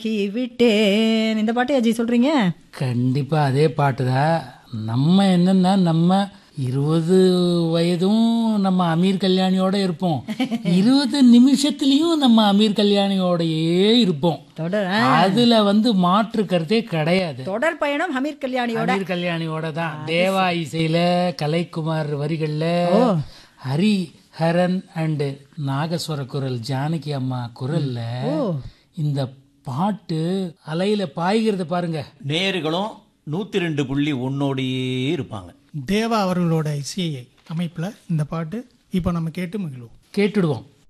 கி விட்டேன் இந்த பாட்டு அஜய் சொல்றீங்க கண்டிப்பா அதே பாட்டு தான் நம்ம என்னன்னா நம்ம இருபது வயதும் நம்ம அமீர் கல்யாணியோட இருப்போம் இருபது நிமிஷத்துலயும் நம்ம அமீர் கல்யாணியோடயே இருப்போம் தொடர் ஆ, அதுல வந்து மாற்று கருத்தே கிடையாது தொடர் பயணம் ஹமீர் கல்யாணியோட அமீர் கல்யாணியோட தான் தேவா இசையில கலைக்குமார் வரிகள்ல ஹரி ஹரன் அண்ட் நாகஸ்வர குரல் ஜானகி அம்மா குரல்ல இந்த பாட்டு அலையில பாய்கிறது பாருங்க நேயர்களும் நூத்தி ரெண்டு புள்ளி ஒன்னோடையே இருப்பாங்க தேவா அவர்களோட இசை அமைப்பில் இந்த பாட்டு இப்போ நம்ம கேட்டு மகிழ்வோம் கேட்டுடுவோம்